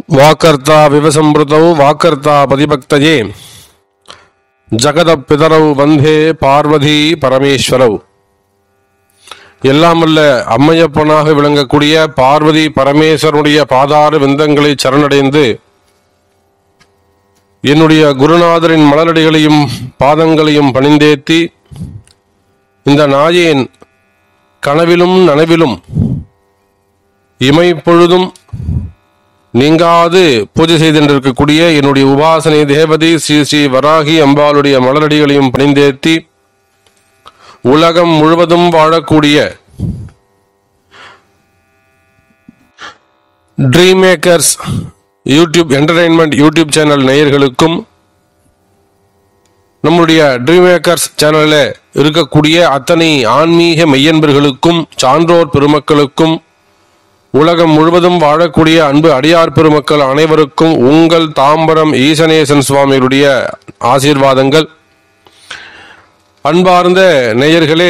ವಾಕರ್ತಾ ವಿವಸಂವೃತೌ ವಾಕರ್ತಾ பதிபக்தயே ஜகத பிதரவு வந்தே பார்வதி பரமேஸ்வரவ் எல்லாம் வல்ல அம்மையப்பனாக விளங்கக்கூடிய பார்வதி பரமேஸ்வரனுடைய பாதார விந்தங்களை சரணடைந்து என்னுடைய குருநாதரின் மலரடிகளையும் பாதங்களையும் பணிந்தேத்தி இந்த நாயேன் கனவிலும் நனவிலும் இமைப்பொழுதும் நீங்காது பூஜை செய்திருக்கக்கூடிய என்னுடைய உபாசனை தேவதி ஸ்ரீ ஸ்ரீ வராகி அம்பாளுடைய மலரடிகளையும் பணிந்தேத்தி உலகம் முழுவதும் வாழக்கூடிய dream makers YouTube entertainment YouTube channel நேயர்களுக்கும் நம்முடைய ட்ரீம் மேக்கர்ஸ் சேனலில் இருக்கக்கூடிய அத்தனை ஆன்மீக மெய்யன்பர்களுக்கும் சான்றோர் பெருமக்களுக்கும் உலகம் முழுவதும் வாழக்கூடிய அன்பு அடியார் பெருமக்கள் அனைவருக்கும் உங்கள் தாம்பரம் ஈசனேசன் சுவாமிகளுடைய ஆசீர்வாதங்கள் அன்பார்ந்த நேயர்களே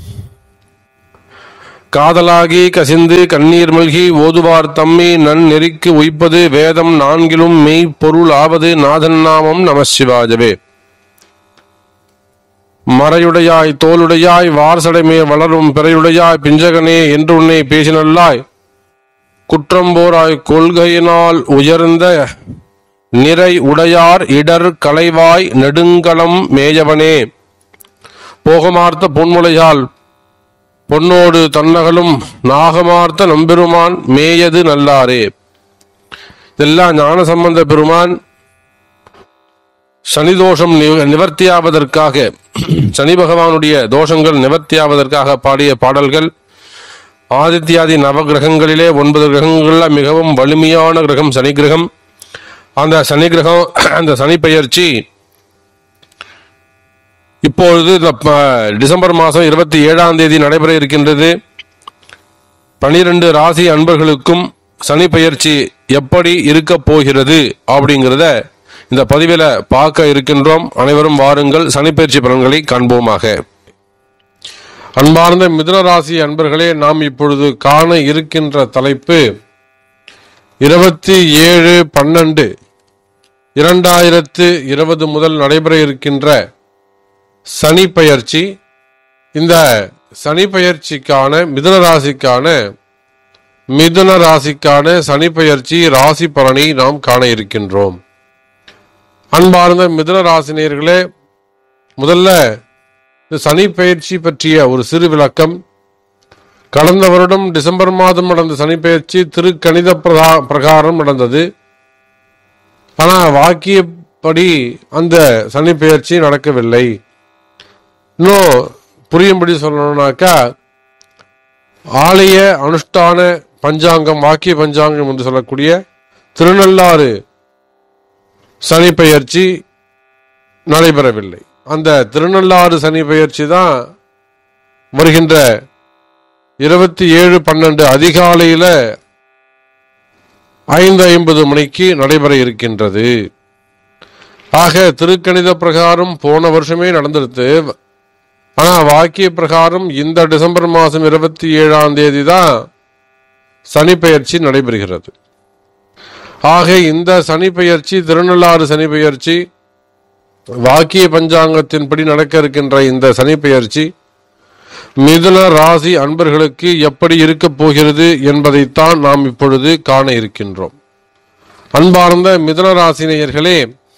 காதலாகி கசிந்து கண்ணீர் மல்கி ஓதுவார் தம்மி நன் நெறிக்கு உய்ப்பது வேதம் நான்கிலும் மெய் பொருள் ஆவது நாதன் நாமம் நம சிவாஜவே மறையுடையாய் தோளுடையாய் வார்சடைமே வளரும் பிறையுடையாய் பிஞ்சகனே என்று உன்னை பேசினல்லாய் குற்றம் போராய் கொள்கையினால் உயர்ந்த நிறை உடையார் இடர் களைவாய் நெடுங்கலம் மேயவனே போகமார்த்த பொன்முலையால் பொன்னோடு தன்னகலும் நாகமார்த்த நம்பெருமான் மேயது நல்லாரே இதெல்லாம் ஞான சம்பந்த பெருமான் சனி தோஷம் நிவ- நிவர்த்தியாவதற்காக சனி பகவானுடைய தோஷங்கள் நிவர்த்தியாவதற்காக பாடிய பாடல்கள் ஆதித்யாதி நவகிரகங்களிலே ஒன்பது கிரகங்கள்ல மிகவும் வலிமையான கிரகம் சனி கிரகம் அந்த சனி கிரகம் அந்த சனி பெயர்ச்சி இப்பொழுது இந்த ப- டிசம்பர் மாதம் இருபத்தி ஏழாம் தேதி நடைபெற இருக்கின்றது பனிரெண்டு ராசி அன்பர்களுக்கும் சனி பெயர்ச்சி எப்படி இருக்க போகிறது அப்படிங்கிறத இந்த பதிவில் பார்க்க இருக்கின்றோம் அனைவரும் வாருங்கள் சனி பெயர்ச்சி பலன்களை காண்போமாக அன்பார்ந்த மிதுன ராசி அன்பர்களே நாம் இப்பொழுது காண இருக்கின்ற தலைப்பு இருபத்தி ஏழு பன்னெண்டு இரண்டாயிரத்து இருபது முதல் நடைபெற இருக்கின்ற சனி பெயர்ச்சி இந்த சனி பெயர்ச்சிக்கான மிதுன ராசிக்கான மிதுன ராசிக்கான சனி பெயர்ச்சி ராசி பலனை நாம் காண இருக்கின்றோம் அன்பார்ந்த மிதுன ராசினியர்களே முதல்ல இந்த சனி பெயர்ச்சி பற்றிய ஒரு சிறு விளக்கம் கடந்த வருடம் டிசம்பர் மாதம் நடந்த சனி பெயர்ச்சி திருக்கணித பிரகா பிரகாரம் நடந்தது ஆனால் வாக்கியப்படி அந்த சனி பெயர்ச்சி நடக்கவில்லை இன்னும் புரியும்படி சொல்லணும்னாக்கா ஆலய அனுஷ்டான பஞ்சாங்கம் வாக்கிய பஞ்சாங்கம் என்று சொல்லக்கூடிய திருநள்ளாறு சனி பெயர்ச்சி நடைபெறவில்லை அந்த திருநள்ளாறு சனி பெயர்ச்சி தான் வருகின்ற இருபத்தி ஏழு பன்னெண்டு அதிகாலையில் ஐந்து ஐம்பது மணிக்கு நடைபெற இருக்கின்றது ஆக திருக்கணித பிரகாரம் போன வருஷமே நடந்துருது ஆனா வாக்கிய பிரகாரம் இந்த டிசம்பர் மாதம் இருபத்தி ஏழாம் தேதி தான் சனி பெயர்ச்சி நடைபெறுகிறது ஆக இந்த சனி பெயர்ச்சி திருநள்ளாறு சனி பெயர்ச்சி வாக்கிய பஞ்சாங்கத்தின்படி நடக்க இருக்கின்ற இந்த சனி பெயர்ச்சி மிதுன ராசி அன்பர்களுக்கு எப்படி இருக்கப் போகிறது என்பதைத்தான் நாம் இப்பொழுது காண இருக்கின்றோம் அன்பார்ந்த மிதுன ராசினியர்களே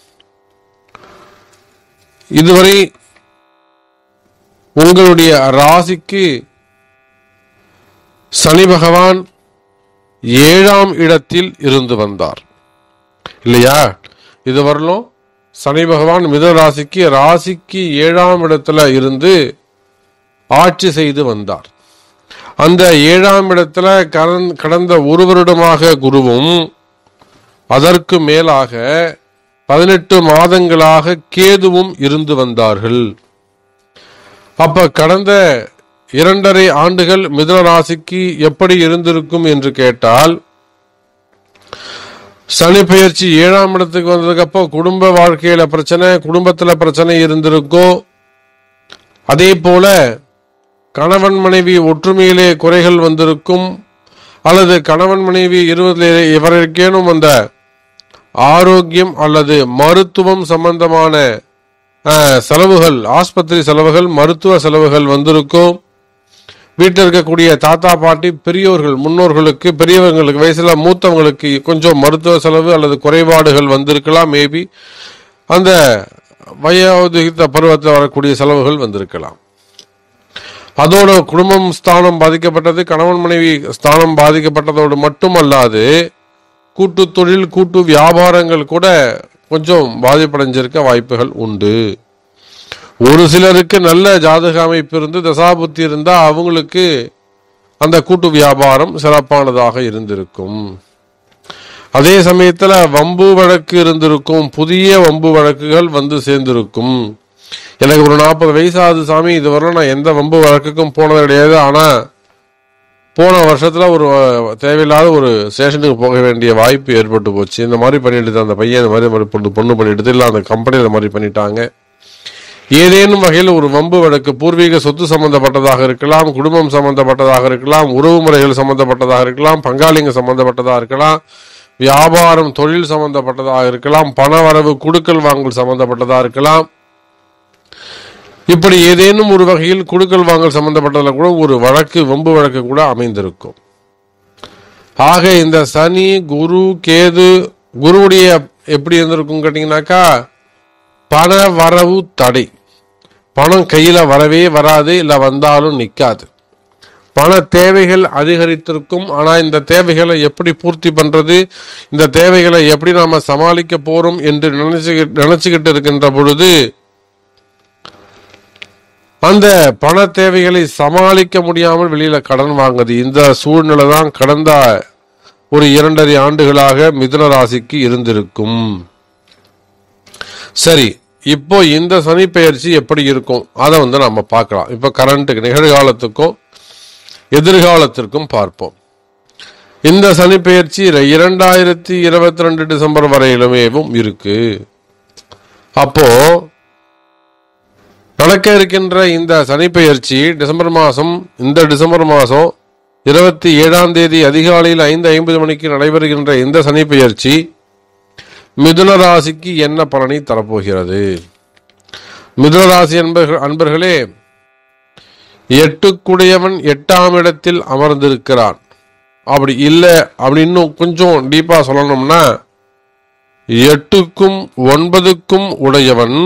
இதுவரை உங்களுடைய ராசிக்கு சனி பகவான் ஏழாம் இடத்தில் இருந்து வந்தார் இல்லையா இதுவரையிலும் சனி பகவான் மிதுன ராசிக்கு ராசிக்கு ஏழாம் இடத்துல இருந்து ஆட்சி செய்து வந்தார் அந்த ஏழாம் இடத்துல கடந்த- கடந்த ஒரு வருடமாக குருவும் அதற்கு மேலாக பதினெட்டு மாதங்களாக கேதுவும் இருந்து வந்தார்கள் அப்ப கடந்த இரண்டரை ஆண்டுகள் மிதுன ராசிக்கு எப்படி இருந்திருக்கும் என்று கேட்டால் சனி பெயர்ச்சி ஏழாம் இடத்துக்கு வந்ததுக்கு அப்போ குடும்ப வாழ்க்கையில பிரச்சனை குடும்பத்துல பிரச்சனை இருந்திருக்கும் அதே போல கணவன் மனைவி ஒற்றுமையிலே குறைகள் வந்திருக்கும் அல்லது கணவன் மனைவி இருவதிலே எவருக்கேனும் அந்த ஆரோக்கியம் அல்லது மருத்துவம் சம்பந்தமான அஹ், செலவுகள் ஆஸ்பத்திரி செலவுகள் மருத்துவ செலவுகள் வந்திருக்கும் வீட்டில் இருக்கக்கூடிய தாத்தா பாட்டி பெரியோர்கள் முன்னோர்களுக்கு பெரியவங்களுக்கு வயசுல மூத்தவங்களுக்கு கொஞ்சம் மருத்துவ செலவு அல்லது குறைபாடுகள் வந்திருக்கலாம் மேபி அந்த வயோதிகித்த பருவத்தில் வரக்கூடிய செலவுகள் வந்திருக்கலாம் அதோட குடும்பம் ஸ்தானம் பாதிக்கப்பட்டது கணவன் மனைவி ஸ்தானம் பாதிக்கப்பட்டதோடு மட்டுமல்லாது கூட்டு தொழில் கூட்டு வியாபாரங்கள் கூட கொஞ்சம் பாதிப்படைஞ்சிருக்க வாய்ப்புகள் உண்டு ஒரு சிலருக்கு நல்ல ஜாதக அமைப்பு இருந்து தசாபுத்தி இருந்தா அவங்களுக்கு அந்த கூட்டு வியாபாரம் சிறப்பானதாக இருந்திருக்கும் அதே சமயத்துல வம்பு வழக்கு இருந்திருக்கும் புதிய வம்பு வழக்குகள் வந்து சேர்ந்திருக்கும் எனக்கு ஒரு நாற்பது வயசாகுது சாமி இதுவரை நான் எந்த வம்பு வழக்குக்கும் போனது கிடையாது ஆனா போன வருஷத்துல ஒரு அஹ், தேவையில்லாத ஒரு ஸ்டேஷனுக்கு போக வேண்டிய வாய்ப்பு ஏற்பட்டு போச்சு இந்த மாதிரி பண்ணிட்டு அந்த பையன் இந்த மாதிரி மாதிரி பொண்ணு பொண்ணு பண்ணிட்டு இல்லை அந்த கம்பெனி இந்த மாதிரி பண்ணிட்டாங்க ஏதேனும் வகையில் ஒரு வம்பு வழக்கு பூர்வீக சொத்து சம்பந்தப்பட்டதாக இருக்கலாம் குடும்பம் சம்பந்தப்பட்டதாக இருக்கலாம் உறவு முறைகள் சம்பந்தப்பட்டதாக இருக்கலாம் பங்காளிங்க சம்பந்தப்பட்டதாக இருக்கலாம் வியாபாரம் தொழில் சம்பந்தப்பட்டதாக இருக்கலாம் பண வரவு குடுக்கல் வாங்கல் சம்பந்தப்பட்டதாக இருக்கலாம் இப்படி ஏதேனும் ஒரு வகையில் குடுக்கல் வாங்கல் சம்பந்தப்பட்டதில் கூட ஒரு வழக்கு வம்பு வழக்கு கூட அமைந்திருக்கும் ஆக இந்த சனி குரு கேது குருவுடைய எப்படி இருந்திருக்கும் கேட்டீங்கன்னாக்கா பண வரவு தடை பணம் கையில வரவே வராது இல்ல வந்தாலும் நிக்காது பண தேவைகள் அதிகரித்திருக்கும் ஆனா இந்த தேவைகளை எப்படி பூர்த்தி பண்றது இந்த தேவைகளை எப்படி நாம சமாளிக்க போறோம் என்று நினைச்சு நினைச்சுக்கிட்டு இருக்கின்ற பொழுது அந்த பண தேவைகளை சமாளிக்க முடியாமல் வெளியில கடன் வாங்குது இந்த சூழ்நிலை தான் கடந்த ஒரு இரண்டரை ஆண்டுகளாக மிதுன ராசிக்கு இருந்திருக்கும் சரி இப்போ இந்த சனி பெயர்ச்சி எப்படி இருக்கும் அதை வந்து நம்ம பார்க்கலாம் இப்போ கரண்ட்டுக்கு நிகழ்காலத்துக்கும் எதிர்காலத்திற்கும் பார்ப்போம் இந்த சனி பெயர்ச்சி இரண்டாயிரத்தி இருபத்தி ரெண்டு டிசம்பர் வரையிலுமேவும் இருக்கு அப்போ நடக்க இருக்கின்ற இந்த சனி பெயர்ச்சி டிசம்பர் மாதம் இந்த டிசம்பர் மாதம் இருபத்தி ஏழாம் தேதி அதிகாலையில் ஐந்து ஐம்பது மணிக்கு நடைபெறுகின்ற இந்த சனி பெயர்ச்சி மிதுன ராசிக்கு என்ன பலனை தரப்போகிறது மிதுன ராசி அன்பர்கள் அன்பர்களே எட்டுக்குடையவன் எட்டாம் இடத்தில் அமர்ந்திருக்கிறான் அப்படி இல்லை அப்படி இன்னும் கொஞ்சம் டீப்பா சொல்லணும்னா எட்டுக்கும் ஒன்பதுக்கும் உடையவன்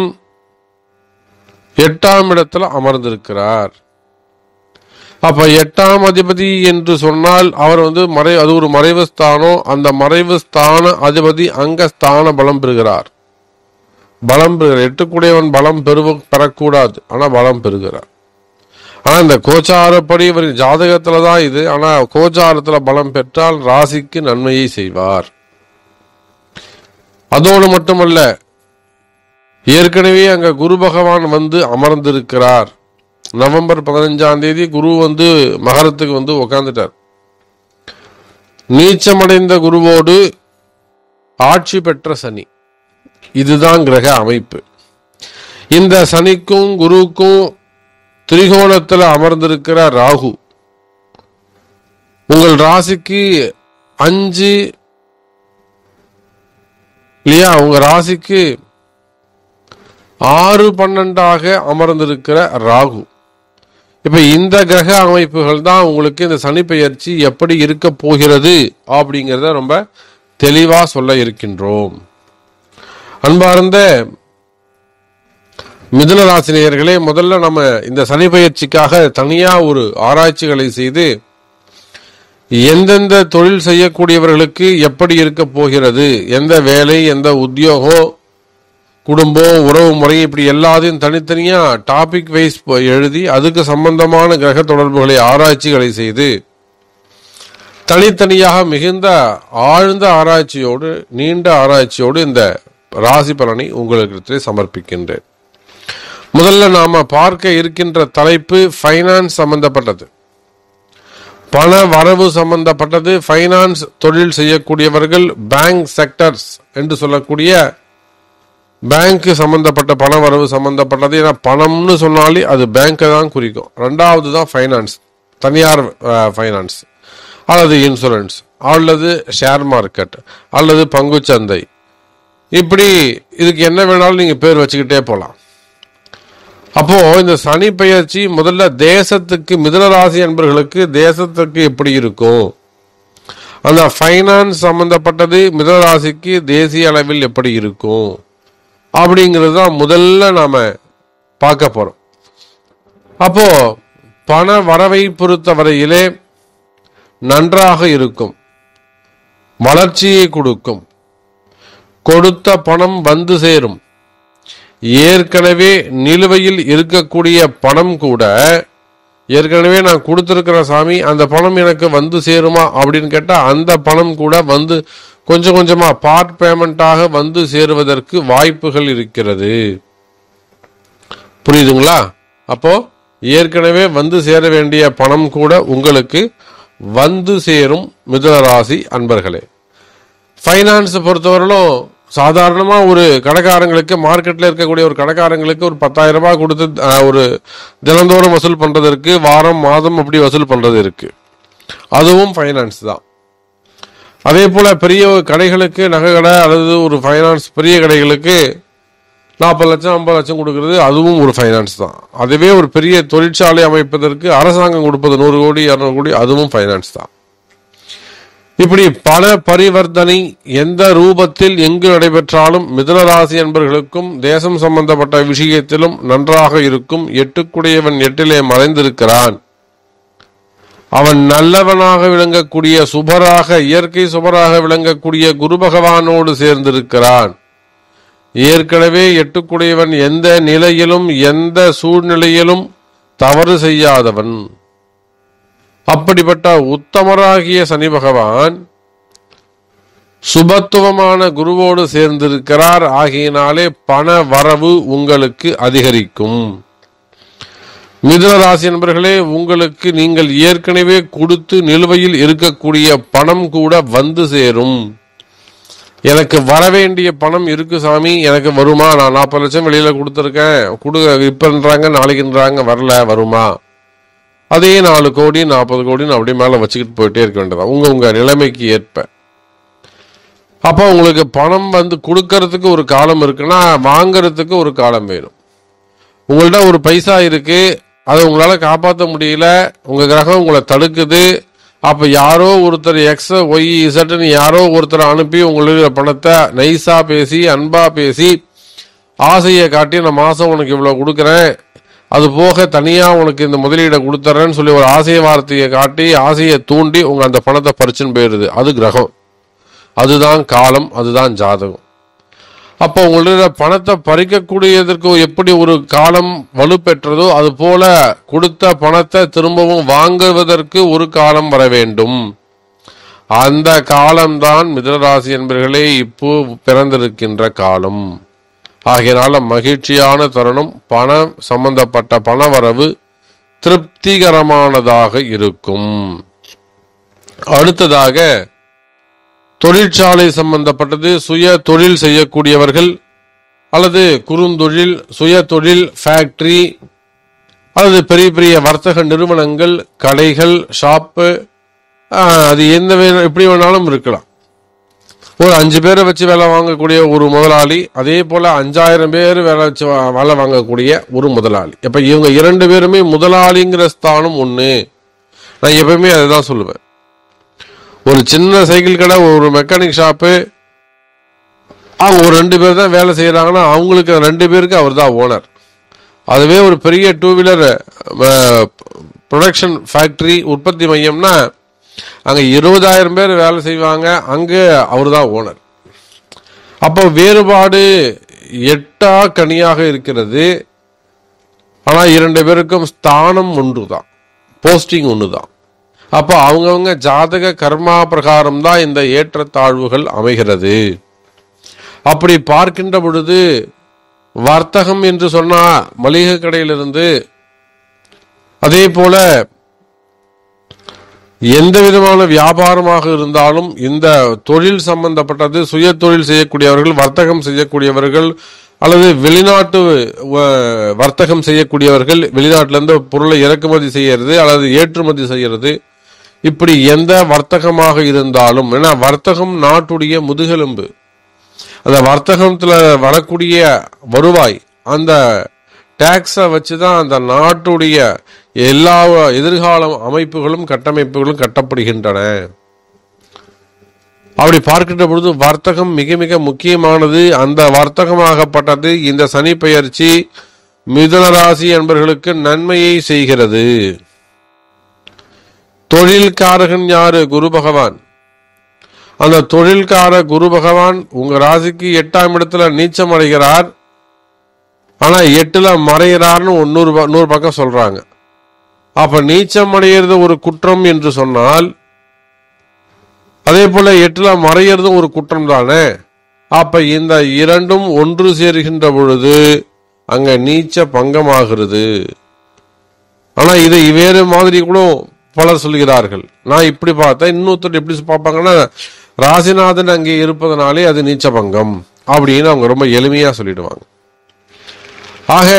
எட்டாம் இடத்துல அமர்ந்திருக்கிறார் அப்ப எட்டாம் அதிபதி என்று சொன்னால் அவர் வந்து மறை அது ஒரு மறைவு ஸ்தானம் அந்த மறைவு ஸ்தான அதிபதி அங்க ஸ்தான பலம் பெறுகிறார் பலம் பெறுகிறார் எட்டுக்குடையவன் பலம் பெறுவ பெறக்கூடாது ஆனா பலம் பெறுகிறார் ஆனா இந்த கோச்சாரப்படி இவர் ஜாதகத்துல தான் இது ஆனா கோச்சாரத்துல பலம் பெற்றால் ராசிக்கு நன்மையை செய்வார் அதோடு மட்டுமல்ல ஏற்கனவே அங்க குரு பகவான் வந்து அமர்ந்திருக்கிறார் நவம்பர் பதினஞ்சாம் தேதி குரு வந்து மகரத்துக்கு வந்து உக்காந்துட்டார் நீச்சமடைந்த குருவோடு ஆட்சி பெற்ற சனி இதுதான் கிரக அமைப்பு இந்த சனிக்கும் குருவுக்கும் திரிகோணத்தில் அமர்ந்திருக்கிற ராகு உங்கள் ராசிக்கு அஞ்சு இல்லையா உங்க ராசிக்கு ஆறு பன்னெண்டாக அமர்ந்திருக்கிற ராகு இப்ப இந்த கிரக அமைப்புகள் தான் உங்களுக்கு இந்த சனி பெயர்ச்சி எப்படி இருக்க போகிறது அப்படிங்கிறத ரொம்ப தெளிவா சொல்ல இருக்கின்றோம் அன்பார்ந்த மிதுன ராசினியர்களே முதல்ல நம்ம இந்த சனி பெயர்ச்சிக்காக தனியா ஒரு ஆராய்ச்சிகளை செய்து எந்தெந்த தொழில் செய்யக்கூடியவர்களுக்கு எப்படி இருக்க போகிறது எந்த வேலை எந்த உத்தியோகம் குடும்பம் உறவு முறை இப்படி எல்லாத்தையும் தனித்தனியா டாபிக் வைஸ் எழுதி அதுக்கு சம்பந்தமான கிரக தொடர்புகளை ஆராய்ச்சிகளை செய்து தனித்தனியாக மிகுந்த ஆழ்ந்த ஆராய்ச்சியோடு நீண்ட ஆராய்ச்சியோடு இந்த ராசி பலனை உங்களுக்கு சமர்ப்பிக்கின்றேன் முதல்ல நாம பார்க்க இருக்கின்ற தலைப்பு ஃபைனான்ஸ் சம்பந்தப்பட்டது பண வரவு சம்பந்தப்பட்டது ஃபைனான்ஸ் தொழில் செய்யக்கூடியவர்கள் பேங்க் செக்டர்ஸ் என்று சொல்லக்கூடிய பேங்க் சம்பந்தப்பட்ட பண வரவு சம்பந்தப்பட்டது ஏன்னா பணம்னு சொன்னாலே அது பேங்கை தான் குறிக்கும் ரெண்டாவது தான் ஃபைனான்ஸ் தனியார் ஃபைனான்ஸ் அல்லது இன்சூரன்ஸ் அல்லது ஷேர் மார்க்கெட் அல்லது பங்குச்சந்தை இப்படி இதுக்கு என்ன வேணாலும் நீங்க பேர் வச்சுக்கிட்டே போலாம் அப்போ இந்த சனி பெயர்ச்சி முதல்ல தேசத்துக்கு மிதனராசி அன்பர்களுக்கு தேசத்துக்கு எப்படி இருக்கும் அந்த ஃபைனான்ஸ் சம்பந்தப்பட்டது மிதனராசிக்கு தேசிய அளவில் எப்படி இருக்கும் அப்படிங்கிறது தான் முதல்ல நாம பார்க்க போறோம் அப்போ பண வரவை பொறுத்தவரையிலே நன்றாக இருக்கும் வளர்ச்சியை கொடுக்கும் கொடுத்த பணம் வந்து சேரும் ஏற்கனவே நிலுவையில் இருக்கக்கூடிய பணம் கூட ஏற்கனவே நான் கொடுத்துருக்கிற சாமி அந்த பணம் எனக்கு வந்து சேருமா அப்படின்னு கேட்டால் அந்த பணம் கூட வந்து கொஞ்சம் கொஞ்சமா பார்ட் பேமெண்ட்டாக வந்து சேருவதற்கு வாய்ப்புகள் இருக்கிறது புரியுதுங்களா அப்போ ஏற்கனவே வந்து சேர வேண்டிய பணம் கூட உங்களுக்கு வந்து சேரும் மிதுனராசி அன்பர்களே ஃபைனான்ஸ் பொறுத்தவரையிலும் சாதாரணமாக ஒரு கடைக்காரங்களுக்கு மார்க்கெட்டில் இருக்கக்கூடிய ஒரு கடைக்காரங்களுக்கு ஒரு பத்தாயிரம் ரூபாய் கொடுத்து அஹ், ஒரு தினந்தோறும் வசூல் பண்ணுறது இருக்கு வாரம் மாதம் அப்படி வசூல் பண்ணுறது இருக்கு அதுவும் ஃபைனான்ஸ் தான் அதே போல் பெரிய கடைகளுக்கு நகை கடை அல்லது ஒரு ஃபைனான்ஸ் பெரிய கடைகளுக்கு நாற்பது லட்சம் ஐம்பது லட்சம் கொடுக்கறது அதுவும் ஒரு ஃபைனான்ஸ் தான் அதுவே ஒரு பெரிய தொழிற்சாலை அமைப்பதற்கு அரசாங்கம் கொடுப்பது நூறு கோடி இரநூறு கோடி அதுவும் ஃபைனான்ஸ் தான் இப்படி பல பரிவர்த்தனை எந்த ரூபத்தில் எங்கு நடைபெற்றாலும் மிதுனராசி என்பர்களுக்கும் தேசம் சம்பந்தப்பட்ட விஷயத்திலும் நன்றாக இருக்கும் எட்டுக்குடையவன் எட்டிலே மறைந்திருக்கிறான் அவன் நல்லவனாக விளங்கக்கூடிய சுபராக இயற்கை சுபராக விளங்கக்கூடிய குரு பகவானோடு சேர்ந்திருக்கிறான் ஏற்கனவே எட்டுக்குடையவன் எந்த நிலையிலும் எந்த சூழ்நிலையிலும் தவறு செய்யாதவன் அப்படிப்பட்ட உத்தமராகிய சனி பகவான் சுபத்துவமான குருவோடு சேர்ந்திருக்கிறார் ஆகையினாலே பண வரவு உங்களுக்கு அதிகரிக்கும் மிதுன ராசி நண்பர்களே உங்களுக்கு நீங்கள் ஏற்கனவே கொடுத்து நிலுவையில் இருக்கக்கூடிய பணம் கூட வந்து சேரும் எனக்கு வர வேண்டிய பணம் இருக்கு சாமி எனக்கு வருமா நான் நாற்பது லட்சம் வெளியில கொடுத்துருக்கேன் கொடு இப்பன்றாங்க நாளைக்குன்றாங்க வரல வருமா அதே நாலு கோடி நாற்பது கோடின்னு அப்படியே மேலே வச்சுக்கிட்டு போயிட்டே இருக்க வேண்டியதான் உங்க உங்க நிலைமைக்கு ஏற்ப அப்போ உங்களுக்கு பணம் வந்து கொடுக்கறதுக்கு ஒரு காலம் இருக்குன்னா வாங்குறதுக்கு ஒரு காலம் வேணும் உங்கள்ட்ட ஒரு பைசா இருக்கு அதை உங்களால காப்பாற்ற முடியல உங்க கிரகம் உங்களை தடுக்குது அப்ப யாரோ ஒருத்தர் எக்ஸ் ஒய் இசட்னு யாரோ ஒருத்தர் அனுப்பி உங்களுக்கு பணத்தை நைஸா பேசி அன்பா பேசி ஆசையை காட்டி நான் மாசம் உனக்கு இவ்வளவு கொடுக்குறேன் அது போக தனியா உனக்கு இந்த முதலீடை கொடுத்துறேன்னு சொல்லி ஒரு ஆசைய வார்த்தையை காட்டி ஆசையை தூண்டி உங்க அந்த பணத்தை பறிச்சுன்னு போயிடுது அது கிரகம் அதுதான் காலம் அதுதான் ஜாதகம் அப்போ உங்களுடைய பணத்தை பறிக்கக்கூடியதற்கு எப்படி ஒரு காலம் வலுப்பெற்றதோ அது போல கொடுத்த பணத்தை திரும்பவும் வாங்குவதற்கு ஒரு காலம் வர வேண்டும் அந்த காலம்தான் மிதனராசி என்பர்களே இப்போ பிறந்திருக்கின்ற காலம் ஆகையினால மகிழ்ச்சியான தருணம் பணம் சம்பந்தப்பட்ட பணவரவு திருப்திகரமானதாக இருக்கும் அடுத்ததாக தொழிற்சாலை சம்பந்தப்பட்டது சுய தொழில் செய்யக்கூடியவர்கள் அல்லது குறுந்தொழில் சுய தொழில் ஃபேக்டரி அல்லது பெரிய பெரிய வர்த்தக நிறுவனங்கள் கடைகள் ஷாப்பு அது எந்த வே- எப்படி வேணாலும் இருக்கலாம் ஒரு அஞ்சு பேரை வச்சு வேலை வாங்கக்கூடிய ஒரு முதலாளி அதே போல அஞ்சாயிரம் பேர் வேலை வச்சு வா- வேலை வாங்கக்கூடிய ஒரு முதலாளி இப்ப இவங்க இரண்டு பேருமே முதலாளிங்கிற ஸ்தானம் ஒண்ணு நான் எப்பவுமே அதுதான் சொல்லுவேன் ஒரு சின்ன சைக்கிள் கடை ஒரு மெக்கானிக் ஷாப்பு அவங்க ஒரு ரெண்டு பேர் தான் வேலை செய்யறாங்கன்னா அவங்களுக்கு அந்த ரெண்டு பேருக்கு அவர் தான் ஓனர் அதுவே ஒரு பெரிய டூ வீலர் ப்ரொடக்ஷன் ஃபேக்டரி உற்பத்தி மையம்னா அங்கே இருபதாயிரம் பேர் வேலை செய்வாங்க அங்கே அவர் தான் ஓனர் அப்போ வேறுபாடு எட்டா கனியாக இருக்கிறது ஆனால் இரண்டு பேருக்கும் ஸ்தானம் ஒன்று தான் போஸ்டிங் ஒன்று தான் அப்போ அவங்கவங்க ஜாதக கர்மா பிரகாரம் தான் இந்த ஏற்றத்தாழ்வுகள் அமைகிறது அப்படி பார்க்கின்ற பொழுது வர்த்தகம் என்று சொன்னா மளிகை கடையிலிருந்து அதே போல எந்த விதமான வியாபாரமாக இருந்தாலும் இந்த தொழில் சம்பந்தப்பட்டது சுய தொழில் செய்யக்கூடியவர்கள் வர்த்தகம் செய்யக்கூடியவர்கள் அல்லது வெளிநாட்டு வ- வர்த்தகம் செய்யக்கூடியவர்கள் வெளிநாட்டிலிருந்து பொருளை இறக்குமதி செய்யறது அல்லது ஏற்றுமதி செய்யறது இப்படி எந்த வர்த்தகமாக இருந்தாலும் ஏன்னா வர்த்தகம் நாட்டுடைய முதுகெலும்பு அந்த வர்த்தகத்துல வரக்கூடிய வருவாய் அந்த டேக்ஸை வச்சு தான் அந்த நாட்டுடைய எல்லா எதிர்கால அமைப்புகளும் கட்டமைப்புகளும் கட்டப்படுகின்றன அப்படி பார்க்கின்ற பொழுது வர்த்தகம் மிக மிக முக்கியமானது அந்த வர்த்தகமாகப்பட்டது இந்த சனி பெயர்ச்சி மிதுன ராசி என்பவர்களுக்கு நன்மையை செய்கிறது தொழில்காரகன் யாரு குரு பகவான் அந்த தொழில்கார குரு பகவான் உங்க ராசிக்கு எட்டாம் இடத்துல நீச்சம் அடைகிறார் ஆனா எட்டுல மறைகிறார்னு ஒரு நூறு ப- நூறு பக்கம் சொல்றாங்க அப்ப நீச்சம் அடைகிறது ஒரு குற்றம் என்று சொன்னால் அதே போல எட்டுல மறையிறதும் ஒரு குற்றம் தானே அப்ப இந்த இரண்டும் ஒன்று சேருகின்ற பொழுது அங்க நீச்ச பங்கமாகிறது ஆனா இதை வேறு மாதிரி கூட பலர் சொல்கிறார்கள் நான் இப்படி பார்த்தேன் இன்னொருத்தர் எப்படி பார்ப்பாங்கன்னா ராசிநாதன் அங்கே இருப்பதனாலே அது நீச்ச பங்கம் அப்படின்னு அவங்க ரொம்ப எளிமையா சொல்லிடுவாங்க ஆக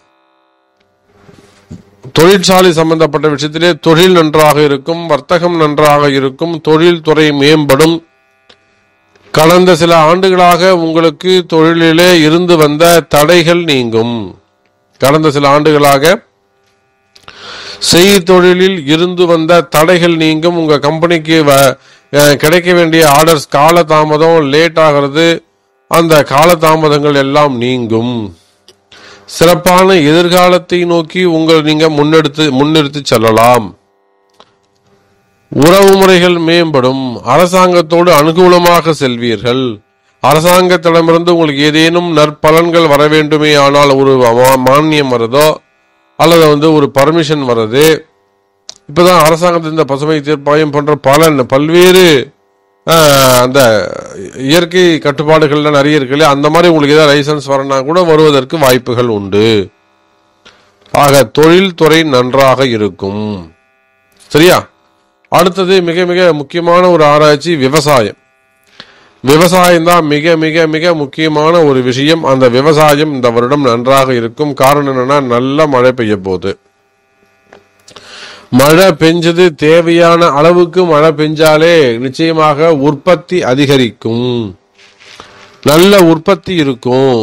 தொழிற்சாலை சம்பந்தப்பட்ட விஷயத்திலே தொழில் நன்றாக இருக்கும் வர்த்தகம் நன்றாக இருக்கும் தொழில் துறை மேம்படும் கடந்த சில ஆண்டுகளாக உங்களுக்கு தொழிலிலே இருந்து வந்த தடைகள் நீங்கும் கடந்த சில ஆண்டுகளாக செய் தொழிலில் இருந்து வந்த தடைகள் நீங்கும் உங்க கம்பெனிக்கு வ- அஹ் கிடைக்க வேண்டிய ஆர்டர்ஸ் காலதாமதம் லேட் ஆகிறது அந்த காலதாமதங்கள் எல்லாம் நீங்கும் சிறப்பான எதிர்காலத்தை நோக்கி உங்கள் நீங்க முன்னெடுத்து முன்னெடுத்து செல்லலாம் உறவு முறைகள் மேம்படும் அரசாங்கத்தோடு அனுகூலமாக செல்வீர்கள் அரசாங்கத்திடமிருந்து உங்களுக்கு ஏதேனும் நற்பலன்கள் வர வேண்டுமே ஆனால் ஒரு மா- மானியம் வருதோ அல்லது வந்து ஒரு பர்மிஷன் வருது இப்பதான் அரசாங்கத்தின் இந்த பசுமை தீர்ப்பாயம் போன்ற பல பல்வேறு ஆஹ், அந்த இயற்கை கட்டுப்பாடுகள்லாம் நிறைய இருக்கு இல்லையா அந்த மாதிரி உங்களுக்கு ஏதாவது லைசன்ஸ் வரனா கூட வருவதற்கு வாய்ப்புகள் உண்டு ஆக தொழில்துறை நன்றாக இருக்கும் சரியா அடுத்தது மிக மிக முக்கியமான ஒரு ஆராய்ச்சி விவசாயம் விவசாயம் தான் மிக மிக மிக முக்கியமான ஒரு விஷயம் அந்த விவசாயம் இந்த வருடம் நன்றாக இருக்கும் காரணம் என்னன்னா நல்ல மழை பெய்ய போகுது மழை பெஞ்சது தேவையான அளவுக்கு மழை பெஞ்சாலே நிச்சயமாக உற்பத்தி அதிகரிக்கும் நல்ல உற்பத்தி இருக்கும்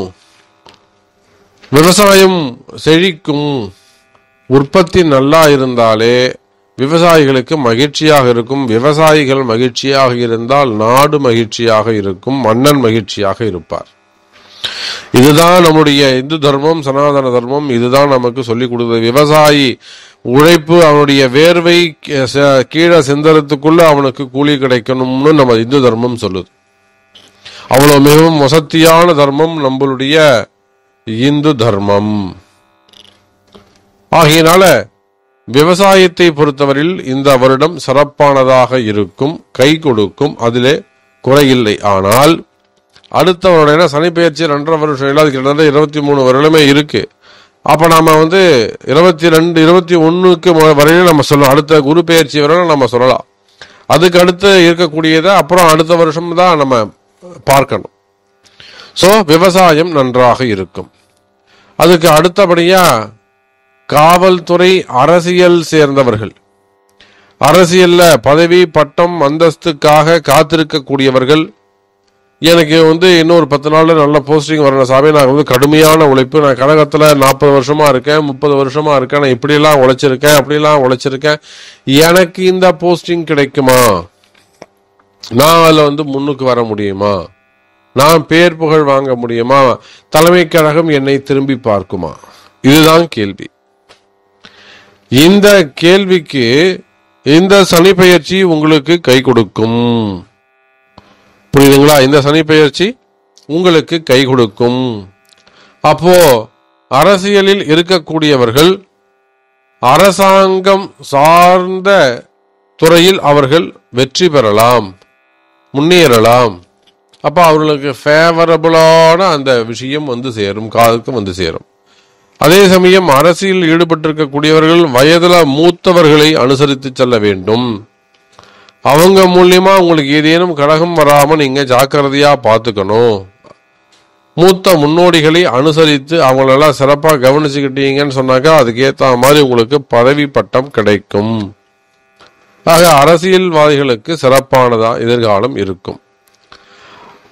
விவசாயம் செழிக்கும் உற்பத்தி நல்லா இருந்தாலே விவசாயிகளுக்கு மகிழ்ச்சியாக இருக்கும் விவசாயிகள் மகிழ்ச்சியாக இருந்தால் நாடு மகிழ்ச்சியாக இருக்கும் மன்னன் மகிழ்ச்சியாக இருப்பார் இதுதான் நம்முடைய இந்து தர்மம் சனாதன தர்மம் இதுதான் நமக்கு சொல்லிக் கொடுக்குது விவசாயி உழைப்பு அவனுடைய வேர்வை கீ- ச- கீழே சிந்தறதுக்குள்ள அவனுக்கு கூலி கிடைக்கணும்னு நம்ம இந்து தர்மம் சொல்லுது அவ்வளவு மிகவும் வசத்தியான தர்மம் நம்மளுடைய இந்து தர்மம் ஆகையினால விவசாயத்தை பொறுத்தவரையில் இந்த வருடம் சிறப்பானதாக இருக்கும் கை கொடுக்கும் அதிலே குறையில்லை ஆனால் அடுத்த வருடம் ஏன்னா சனி பெயர்ச்சி ரெண்டரை வருஷம் இல்லாத கிட்டத்தட்ட இருபத்தி மூணு வருடமே இருக்கு அப்ப நாம வந்து இருபத்தி ரெண்டு இருபத்தி ஒண்ணுக்கு மு- வரையிலும் நம்ம சொல்லலாம் அடுத்த குரு பெயர்ச்சி வரையிலும் நம்ம சொல்லலாம் அதுக்கு அடுத்து இருக்கக்கூடியதை அப்புறம் அடுத்த வருஷம் தான் நம்ம பார்க்கணும் சோ விவசாயம் நன்றாக இருக்கும் அதுக்கு அடுத்தபடியா காவல்துறை அரசியல் சேர்ந்தவர்கள் அரசியல்ல பதவி பட்டம் அந்தஸ்துக்காக காத்திருக்கக்கூடியவர்கள் எனக்கு வந்து இன்னொரு பத்து நாள்ல நல்ல போஸ்டிங் வரணும் சாமி நான் வந்து கடுமையான உழைப்பு நான் கழகத்துல நாற்பது வருஷமா இருக்கேன் முப்பது வருஷமா இருக்கேன் நான் இப்படியெல்லாம் உழைச்சிருக்கேன் அப்படியெல்லாம் உழைச்சிருக்கேன் எனக்கு இந்த போஸ்டிங் கிடைக்குமா நான் அதுல வந்து முன்னுக்கு வர முடியுமா நான் பேர் புகழ் வாங்க முடியுமா தலைமை கழகம் என்னை திரும்பி பார்க்குமா இதுதான் கேள்வி இந்த கேள்விக்கு இந்த சனி பெயர்ச்சி உங்களுக்கு கை கொடுக்கும் புரியுதுங்களா இந்த சனி பெயர்ச்சி உங்களுக்கு கை கொடுக்கும் அப்போ அரசியலில் இருக்கக்கூடியவர்கள் அரசாங்கம் சார்ந்த துறையில் அவர்கள் வெற்றி பெறலாம் முன்னேறலாம் அப்ப அவர்களுக்கு ஃபேவரபிளான அந்த விஷயம் வந்து சேரும் காதுக்கு வந்து சேரும் அதே சமயம் அரசியல் ஈடுபட்டிருக்கக்கூடியவர்கள் வயதுல மூத்தவர்களை அனுசரித்து செல்ல வேண்டும் அவங்க மூலியமா உங்களுக்கு ஏதேனும் கழகம் வராம நீங்க ஜாக்கிரதையா பார்த்துக்கணும் மூத்த முன்னோடிகளை அனுசரித்து அவங்களெல்லாம் சிறப்பா கவனிச்சுக்கிட்டீங்கன்னு சொன்னாக்கா அதுக்கு ஏத்த மாதிரி உங்களுக்கு பதவி பட்டம் கிடைக்கும் ஆக அரசியல்வாதிகளுக்கு சிறப்பானதா எதிர்காலம் இருக்கும்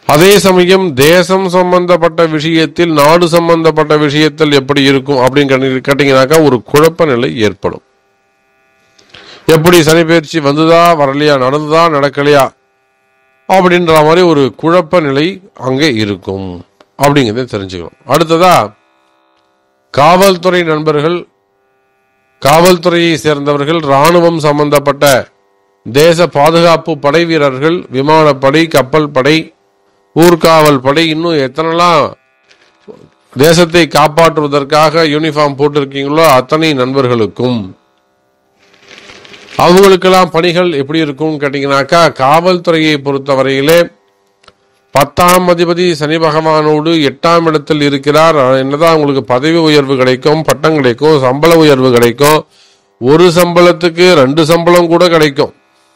அதே சமயம் தேசம் சம்பந்தப்பட்ட விஷயத்தில் நாடு சம்பந்தப்பட்ட விஷயத்தில் எப்படி இருக்கும் அப்படின்னு கேட்டீங்க- கேட்டீங்கன்னாக்கா ஒரு குழப்ப நிலை ஏற்படும் எப்படி சனி பயிற்சி வந்துதா வரலையா நடந்ததா நடக்கலையா அப்படின்ற மாதிரி ஒரு குழப்ப நிலை அங்கே இருக்கும் அப்படிங்கிறத தெரிஞ்சுக்கணும் அடுத்ததா காவல்துறை நண்பர்கள் காவல்துறையை சேர்ந்தவர்கள் ராணுவம் சம்பந்தப்பட்ட தேச பாதுகாப்பு படை வீரர்கள் விமானப்படை கப்பல் படை ஊர்காவல் படை இன்னும் எத்தனைலாம் தேசத்தை காப்பாற்றுவதற்காக யூனிஃபார்ம் போட்டிருக்கீங்களோ அத்தனை நண்பர்களுக்கும் அவங்களுக்கெல்லாம் பணிகள் எப்படி இருக்கும்னு கேட்டீங்கன்னாக்கா காவல்துறையை பொறுத்தவரையிலே பத்தாம் அதிபதி சனி பகவானோடு எட்டாம் இடத்தில் இருக்கிறார் என்னதான் உங்களுக்கு பதவி உயர்வு கிடைக்கும் பட்டம் கிடைக்கும் சம்பள உயர்வு கிடைக்கும் ஒரு சம்பளத்துக்கு ரெண்டு சம்பளம் கூட கிடைக்கும்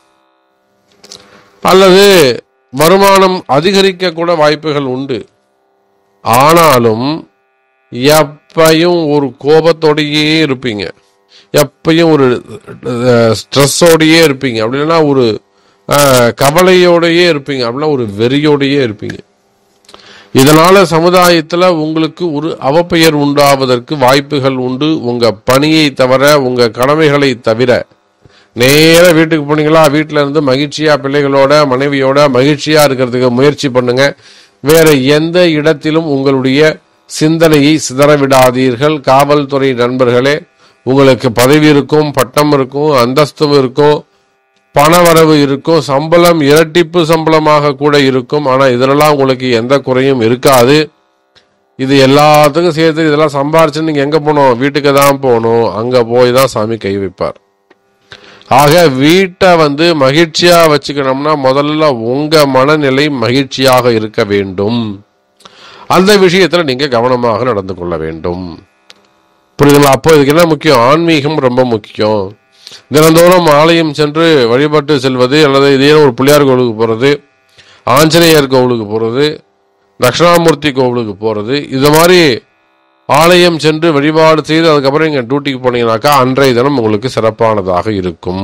அல்லது வருமானம் அதிகரிக்க கூட வாய்ப்புகள் உண்டு ஆனாலும் எப்பையும் ஒரு கோபத்தோடையே இருப்பீங்க எப்பயும் ஒரு ஸ்ட்ரெஸ்ஸோடையே இருப்பீங்க அப்படி இல்லைன்னா ஒரு அஹ், கவலையோடையே இருப்பீங்க அப்படின்னா ஒரு வெறியோடையே இருப்பீங்க இதனால சமுதாயத்துல உங்களுக்கு ஒரு அவப்பெயர் உண்டாவதற்கு வாய்ப்புகள் உண்டு உங்க பணியை தவிர உங்க கடமைகளை தவிர நேர வீட்டுக்கு போனீங்களா வீட்டில இருந்து மகிழ்ச்சியா பிள்ளைகளோட மனைவியோட மகிழ்ச்சியா இருக்கிறதுக்கு முயற்சி பண்ணுங்க வேற எந்த இடத்திலும் உங்களுடைய சிந்தனையை சிதற விடாதீர்கள் காவல்துறை நண்பர்களே உங்களுக்கு பதவி இருக்கும் பட்டம் இருக்கும் அந்தஸ்தும் இருக்கும் பணவரவு இருக்கும் சம்பளம் இரட்டிப்பு சம்பளமாக கூட இருக்கும் ஆனா இதெல்லாம் உங்களுக்கு எந்த குறையும் இருக்காது இது எல்லாத்துக்கும் சேர்த்து இதெல்லாம் சம்பாரிச்சு நீங்க எங்க போகணும் வீட்டுக்கு தான் போகணும் அங்க போய் தான் சாமி கை வைப்பார் ஆக வீட்டை வந்து மகிழ்ச்சியா வச்சுக்கணும்னா முதல்ல உங்க மனநிலை மகிழ்ச்சியாக இருக்க வேண்டும் அந்த விஷயத்துல நீங்க கவனமாக நடந்து கொள்ள வேண்டும் புரியுதுங்களா அப்போ இதுக்கு என்ன முக்கியம் ஆன்மீகம் ரொம்ப முக்கியம் தினந்தோறும் ஆலயம் சென்று வழிபட்டு செல்வது அல்லது இதே ஒரு பிள்ளையார் கோவிலுக்கு போறது ஆஞ்சநேயர் கோவிலுக்கு போறது தட்சிணாமூர்த்தி கோவிலுக்கு போறது இது மாதிரி ஆலயம் சென்று வழிபாடு செய்து அதுக்கப்புறம் நீங்க டியூட்டிக்கு போனீங்கன்னாக்கா அன்றைய தினம் உங்களுக்கு சிறப்பானதாக இருக்கும்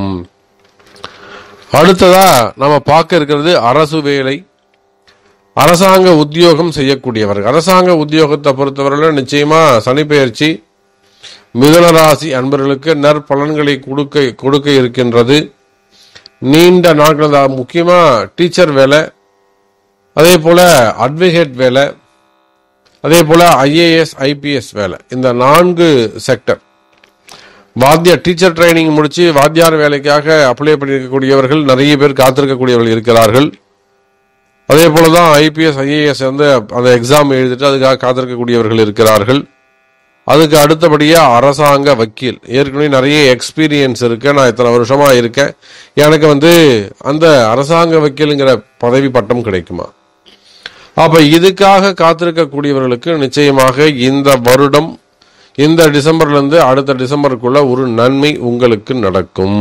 அடுத்ததா நம்ம பார்க்க இருக்கிறது அரசு வேலை அரசாங்க உத்தியோகம் செய்யக்கூடியவர்கள் அரசாங்க உத்தியோகத்தை பொறுத்தவரையில நிச்சயமா சனிப்பெயர்ச்சி மிதுன ராசி அன்பர்களுக்கு நற்பலன்களை கொடுக்க கொடுக்க இருக்கின்றது நீண்ட நாட்கள் தான் முக்கியமா டீச்சர் வேலை அதே போல அட்வொகேட் வேலை அதே போல ஐஏஎஸ் ஐபிஎஸ் வேலை இந்த நான்கு செக்டர் வாத்தியார் டீச்சர் ட்ரைனிங் முடிச்சு வாத்தியார் வேலைக்காக அப்ளை பண்ணியிருக்கக்கூடியவர்கள் நிறைய பேர் காத்திருக்கக்கூடியவர்கள் இருக்கிறார்கள் அதே போல தான் ஐபிஎஸ் ஐஏஎஸ் வந்து அந்த எக்ஸாம் எழுதிட்டு அதுக்காக காத்திருக்கக்கூடியவர்கள் இருக்கிறார்கள் அதுக்கு அடுத்தபடியா அரசாங்க வக்கீல் ஏற்கனவே நிறைய எக்ஸ்பீரியன்ஸ் இருக்கு நான் இத்தனை வருஷமா இருக்கேன் எனக்கு வந்து அந்த அரசாங்க வக்கீலுங்கிற பதவி பட்டம் கிடைக்குமா அப்ப இதுக்காக காத்திருக்கக்கூடியவர்களுக்கு நிச்சயமாக இந்த வருடம் இந்த டிசம்பர்ல இருந்து அடுத்த டிசம்பருக்குள்ள ஒரு நன்மை உங்களுக்கு நடக்கும்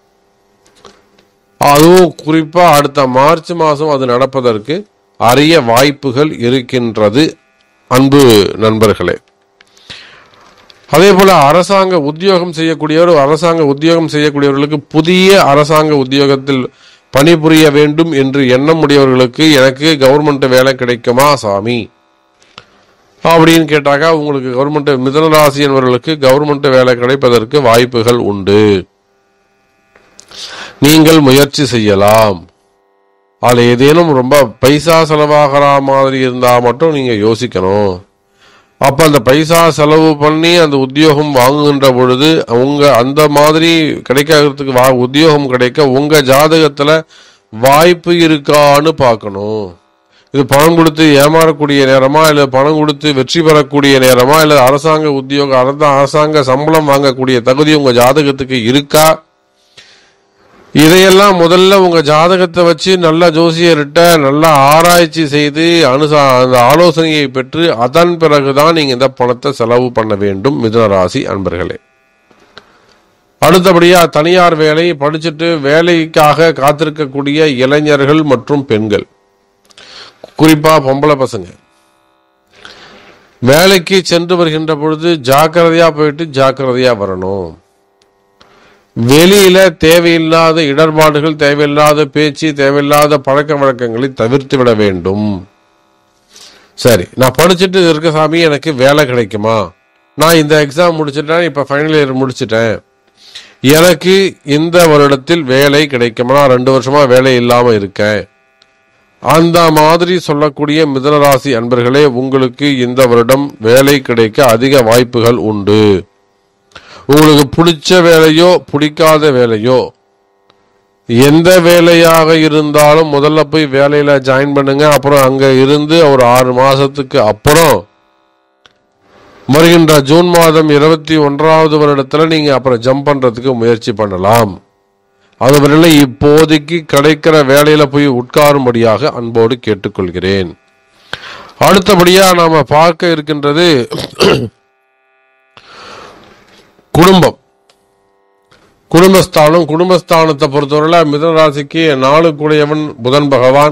அதுவும் குறிப்பா அடுத்த மார்ச் மாசம் அது நடப்பதற்கு அரிய வாய்ப்புகள் இருக்கின்றது அன்பு நண்பர்களே அதே போல அரசாங்க உத்தியோகம் செய்யக்கூடியவர் அரசாங்க உத்தியோகம் செய்யக்கூடியவர்களுக்கு புதிய அரசாங்க உத்தியோகத்தில் பணிபுரிய வேண்டும் என்று எண்ணம் உடையவர்களுக்கு எனக்கு கவர்மெண்ட் வேலை கிடைக்குமா சாமி அப்படின்னு கேட்டாக்கா உங்களுக்கு கவர்மெண்ட் மிதனராசி என்பவர்களுக்கு கவர்மெண்ட் வேலை கிடைப்பதற்கு வாய்ப்புகள் உண்டு நீங்கள் முயற்சி செய்யலாம் அதில் ஏதேனும் ரொம்ப பைசா செலவாகிற மாதிரி இருந்தா மட்டும் நீங்க யோசிக்கணும் அப்ப அந்த பைசா செலவு பண்ணி அந்த உத்தியோகம் வாங்குகின்ற பொழுது உங்க அந்த மாதிரி கிடைக்கிறதுக்கு வா உத்தியோகம் கிடைக்க உங்க ஜாதகத்துல வாய்ப்பு இருக்கான்னு பார்க்கணும் இது பணம் கொடுத்து ஏமாறக்கூடிய நேரமா இல்ல பணம் கொடுத்து வெற்றி பெறக்கூடிய நேரமா இல்ல அரசாங்க உத்தியோகம் அரச அரசாங்க சம்பளம் வாங்கக்கூடிய தகுதி உங்க ஜாதகத்துக்கு இருக்கா இதையெல்லாம் முதல்ல உங்க ஜாதகத்தை வச்சு நல்ல ஜோசியர்கிட்ட நல்லா ஆராய்ச்சி செய்து அனுசா அந்த ஆலோசனையை பெற்று அதன் பிறகுதான் நீங்க இந்த பணத்தை செலவு பண்ண வேண்டும் மிதுன ராசி அன்பர்களே அடுத்தபடியா தனியார் வேலை படிச்சுட்டு வேலைக்காக காத்திருக்கக்கூடிய இளைஞர்கள் மற்றும் பெண்கள் குறிப்பா பொம்பளை பசங்க வேலைக்கு சென்று வருகின்ற பொழுது ஜாக்கிரதையா போயிட்டு ஜாக்கிரதையா வரணும் வெளியில தேவையில்லாத இடர்பாடுகள் தேவையில்லாத பேச்சு தேவையில்லாத பழக்க வழக்கங்களை தவிர்த்து விட வேண்டும் சரி நான் படிச்சுட்டு இருக்க சாமி எனக்கு வேலை கிடைக்குமா நான் இந்த எக்ஸாம் முடிச்சிட்டேன் இப்ப ஃபைனல் இயர் முடிச்சிட்டேன் எனக்கு இந்த வருடத்தில் வேலை கிடைக்குமா நான் ரெண்டு வருஷமா வேலை இல்லாம இருக்கேன் அந்த மாதிரி சொல்லக்கூடிய மிதனராசி அன்பர்களே உங்களுக்கு இந்த வருடம் வேலை கிடைக்க அதிக வாய்ப்புகள் உண்டு உங்களுக்கு பிடிச்ச வேலையோ பிடிக்காத வேலையோ எந்த வேலையாக இருந்தாலும் முதல்ல போய் வேலையில ஜாயின் பண்ணுங்க அப்புறம் அங்க இருந்து ஒரு ஆறு மாசத்துக்கு அப்புறம் வருகின்ற ஜூன் மாதம் இருபத்தி ஒன்றாவது வருடத்துல நீங்க அப்புறம் ஜம்ப் பண்றதுக்கு முயற்சி பண்ணலாம் அதுவரையில இப்போதைக்கு கிடைக்கிற வேலையில போய் உட்காரும்படியாக அன்போடு கேட்டுக்கொள்கிறேன் அடுத்தபடியா நாம பார்க்க இருக்கின்றது குடும்பம் குடும்பஸ்தானம் குடும்பஸ்தானத்தை பொறுத்தவரையில மிதனராசிக்கு நாளுக்குடையவன் புதன் பகவான்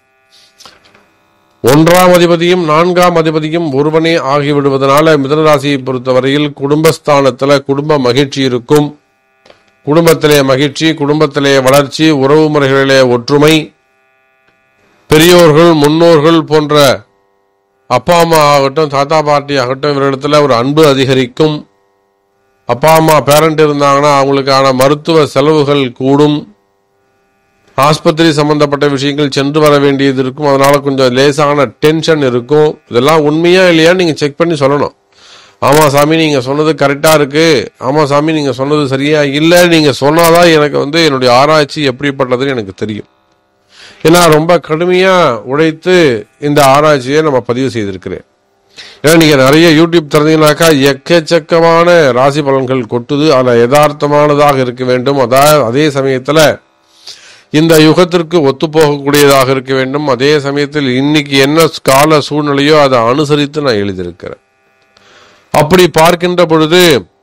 ஒன்றாம் அதிபதியும் நான்காம் அதிபதியும் ஒருவனே ஆகிவிடுவதனால மிதனராசியை பொறுத்தவரையில் குடும்பஸ்தானத்துல குடும்ப மகிழ்ச்சி இருக்கும் குடும்பத்திலே மகிழ்ச்சி குடும்பத்திலே வளர்ச்சி உறவு முறைகளிலே ஒற்றுமை பெரியோர்கள் முன்னோர்கள் போன்ற அப்பா அம்மா ஆகட்டும் தாத்தா பாட்டி ஆகட்டும் இவரிடத்துல ஒரு அன்பு அதிகரிக்கும் அப்பா அம்மா பேரண்ட் இருந்தாங்கன்னா அவங்களுக்கான மருத்துவ செலவுகள் கூடும் ஆஸ்பத்திரி சம்பந்தப்பட்ட விஷயங்கள் சென்று வர வேண்டியது இருக்கும் அதனால கொஞ்சம் லேசான டென்ஷன் இருக்கும் இதெல்லாம் உண்மையா இல்லையா நீங்க செக் பண்ணி சொல்லணும் ஆமா சாமி நீங்க சொன்னது கரெக்டா இருக்கு ஆமா சாமி நீங்க சொன்னது சரியா இல்ல நீங்க சொன்னாதான் எனக்கு வந்து என்னுடைய ஆராய்ச்சி எப்படிப்பட்டதுன்னு எனக்கு தெரியும் ஏன்னா ரொம்ப கடுமையா உழைத்து இந்த ஆராய்ச்சியை நம்ம பதிவு செய்திருக்கிறேன் ஏன்னா நீங்க நிறைய யூடியூப் திறந்தீங்கன்னாக்கா எக்கச்சக்கமான ராசி பலன்கள் கொட்டுது அதில் யதார்த்தமானதாக இருக்க வேண்டும் அதாவது அதே சமயத்துல இந்த யுகத்திற்கு ஒத்துப்போகக்கூடியதாக இருக்க வேண்டும் அதே சமயத்தில் இன்னைக்கு என்ன கால சூழ்நிலையோ அதை அனுசரித்து நான் எழுதியிருக்கிறேன் அப்படி பார்க்கின்ற பொழுது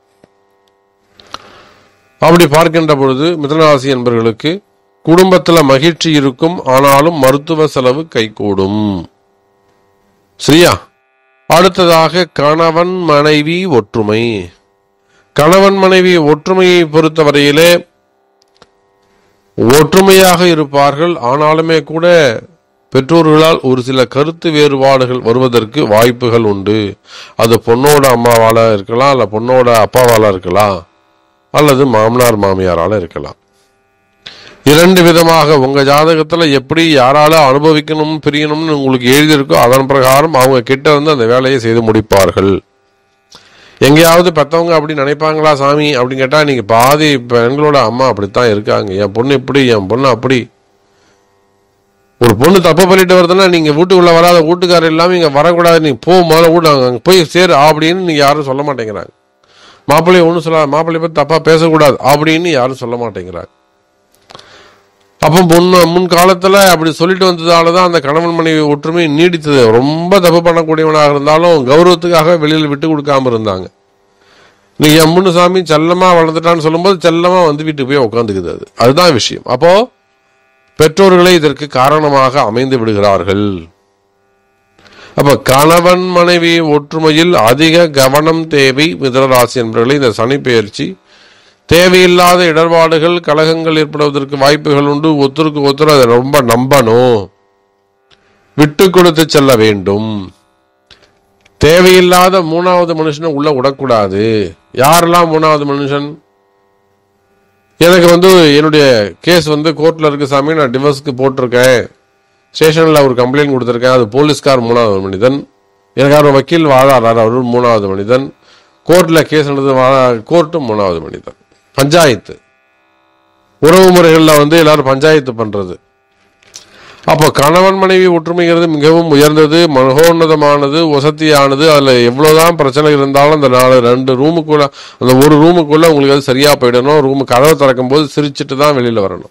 அப்படி பார்க்கின்ற பொழுது மிதனராசி என்பவர்களுக்கு குடும்பத்துல மகிழ்ச்சி இருக்கும் ஆனாலும் மருத்துவ செலவு கைகூடும் சரியா அடுத்ததாக கணவன் மனைவி ஒற்றுமை கணவன் மனைவி ஒற்றுமையை பொறுத்தவரையிலே ஒற்றுமையாக இருப்பார்கள் ஆனாலுமே கூட பெற்றோர்களால் ஒரு சில கருத்து வேறுபாடுகள் வருவதற்கு வாய்ப்புகள் உண்டு அது பொண்ணோட அம்மாவால இருக்கலாம் அல்ல பொண்ணோட அப்பாவால இருக்கலாம் அல்லது மாமனார் மாமியாரால இருக்கலாம் இரண்டு விதமாக உங்க ஜாதகத்துல எப்படி யாரால அனுபவிக்கணும் பிரியணும்னு உங்களுக்கு எழுதியிருக்கோ அதன் பிரகாரம் அவங்க கிட்ட இருந்து அந்த வேலையை செய்து முடிப்பார்கள் எங்கேயாவது பெத்தவங்க அப்படி நினைப்பாங்களா சாமி அப்படின்னு கேட்டா நீங்க பாதி பெண்களோட அம்மா அப்படித்தான் இருக்காங்க என் பொண்ணு இப்படி என் பொண்ணு அப்படி ஒரு பொண்ணு தப்பு பண்ணிட்டு வருதுன்னா நீங்க வீட்டுக்குள்ள வராத வீட்டுக்காரர் இல்லாம இங்க வரக்கூடாது நீங்க போ முதல்ல வீட்டு அங்க போய் சேரு அப்படின்னு நீங்க யாரும் சொல்ல மாட்டேங்கிறாங்க மாப்பிள்ளைய ஒன்றும் சொல்ல மாப்பிள்ளைய பத்தி தப்பா பேசக்கூடாது அப்படின்னு யாரும் சொல்ல மாட்டேங்கிறாங்க அப்போ முன்ன முன் காலத்துல அப்படி சொல்லிட்டு வந்ததால தான் அந்த கணவன் மனைவி ஒற்றுமை நீடித்தது ரொம்ப தப்பு பண்ணக்கூடியவனாக இருந்தாலும் கௌரவத்துக்காக வெளியில் விட்டு கொடுக்காம இருந்தாங்க நீங்க எம்புன்னு சாமி செல்லமா வளர்ந்துட்டான்னு சொல்லும்போது செல்லமா வந்து வீட்டுக்கு போய் உட்காந்துக்குது அது அதுதான் விஷயம் அப்போ பெற்றோர்களே இதற்கு காரணமாக அமைந்து விடுகிறார்கள் அப்ப கணவன் மனைவி ஒற்றுமையில் அதிக கவனம் தேவை மிதனராசி என்பவர்களை இந்த சனி பெயர்ச்சி தேவையில்லாத இடர்பாடுகள் கலகங்கள் ஏற்படுவதற்கு வாய்ப்புகள் உண்டு ஒருத்தருக்கு ஒருத்தர் அதை ரொம்ப நம்பணும் விட்டு கொடுத்து செல்ல வேண்டும் தேவையில்லாத மூணாவது மனுஷனை உள்ள விடக்கூடாது யாரெல்லாம் மூணாவது மனுஷன் எனக்கு வந்து என்னுடைய கேஸ் வந்து கோர்ட்ல இருக்கு சாமி நான் டிவோர்ஸ்க்கு போட்டிருக்கேன் ஸ்டேஷன்ல ஒரு கம்ப்ளைண்ட் கொடுத்துருக்கேன் அது போலீஸ்கார் மூணாவது மனிதன் எனக்கு அவர் வக்கீல் வாழாறார் அவர் மூணாவது மனிதன் கோர்ட்ல கேஸ் நடந்தது கோர்ட்டும் மூணாவது மனிதன் பஞ்சாயத்து உறவு முறைகளில் வந்து எல்லாரும் பஞ்சாயத்து பண்றது அப்போ கணவன் மனைவி ஒற்றுமைங்கிறது மிகவும் உயர்ந்தது மகோன்னதமானது வசதியானது அதுல எவ்வளவுதான் பிரச்சனை இருந்தாலும் அந்த நாலு ரெண்டு ரூமுக்குள்ள அந்த ஒரு ரூமுக்குள்ள உங்களுக்கு அது சரியா போயிடணும் ரூமு கதவை திறக்கும் போது சிரிச்சிட்டு தான் வெளியில வரணும்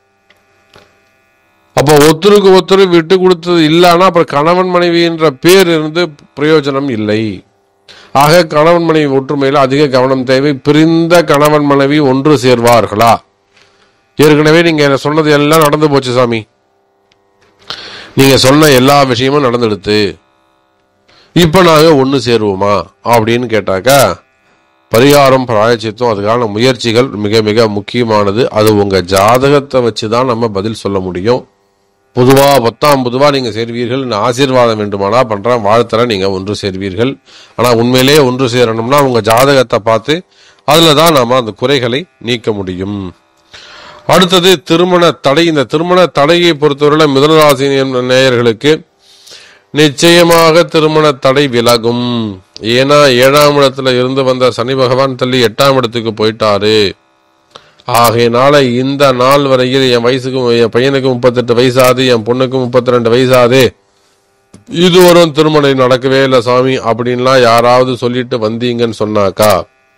அப்போ ஒருத்தருக்கு ஒருத்தர் விட்டு கொடுத்தது இல்லைன்னா அப்புறம் கணவன் மனைவின்ற பேர் இருந்து பிரயோஜனம் இல்லை ஆக கணவன் மனைவி ஒற்றுமையில் அதிக கவனம் தேவை பிரிந்த கணவன் மனைவி ஒன்று சேர்வார்களா ஏற்கனவே நீங்க சொன்னது எல்லாம் நடந்து போச்சு சாமி நீங்க சொன்ன எல்லா விஷயமும் நடந்துடுத்து இப்ப நாங்க ஒண்ணு சேருவோமா அப்படின்னு கேட்டாக்கா பரிகாரம் பிராயச்சித்தம் அதுக்கான முயற்சிகள் மிக மிக முக்கியமானது அது உங்க ஜாதகத்தை வச்சு தான் நம்ம பதில் சொல்ல முடியும் பொதுவா பத்தாம் பொதுவா நீங்க சேர்வீர்கள் நான் ஆசீர்வாதம் வேண்டுமானா பண்றேன் வாழ்த்துற நீங்க ஒன்று சேர்வீர்கள் ஆனா உண்மையிலேயே ஒன்று சேரணும்னா உங்க ஜாதகத்தை பார்த்து அதுல தான் நாம அந்த குறைகளை நீக்க முடியும் அடுத்தது திருமண தடை இந்த திருமண தடையை பொறுத்தவரை மிதனராசி நேயர்களுக்கு நிச்சயமாக திருமண தடை விலகும் ஏன்னா ஏழாம் இடத்துல இருந்து வந்த சனி பகவான் தள்ளி எட்டாம் இடத்துக்கு போயிட்டாரு ஆகையினால இந்த நாள் வரையில் என் வயசுக்கு என் பையனுக்கு முப்பத்தெட்டு வயசாது என் பொண்ணுக்கு முப்பத்தி ரெண்டு வயசாது இதுவரும் திருமணம் நடக்கவே இல்லை சாமி அப்படின்லாம் யாராவது சொல்லிட்டு வந்தீங்கன்னு சொன்னாக்கா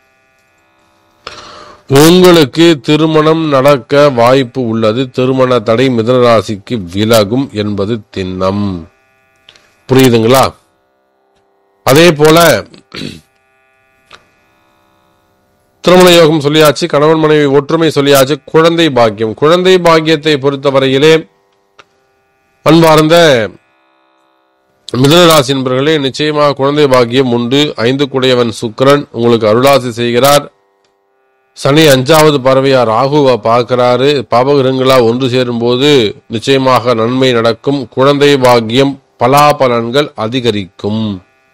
உங்களுக்கு திருமணம் நடக்க வாய்ப்பு உள்ளது திருமண தடை மிதனராசிக்கு விலகும் என்பது திண்ணம் புரியுதுங்களா அதே போல திருமண யோகம் சொல்லியாச்சு கணவன் மனைவி ஒற்றுமை சொல்லியாச்சு குழந்தை பாக்கியம் குழந்தை பாக்கியத்தை பொறுத்தவரையிலே அன்பார்ந்த மிதனராசி என்பவர்களே நிச்சயமாக குழந்தை பாக்கியம் உண்டு ஐந்து குடையவன் சுக்கிரன் உங்களுக்கு அருளாசி செய்கிறார் சனி அஞ்சாவது பறவையா ராகுவை பார்க்கிறாரு பாபகிரங்களா ஒன்று சேரும்போது நிச்சயமாக நன்மை நடக்கும் குழந்தை பாக்கியம் பலாபலன்கள் அதிகரிக்கும்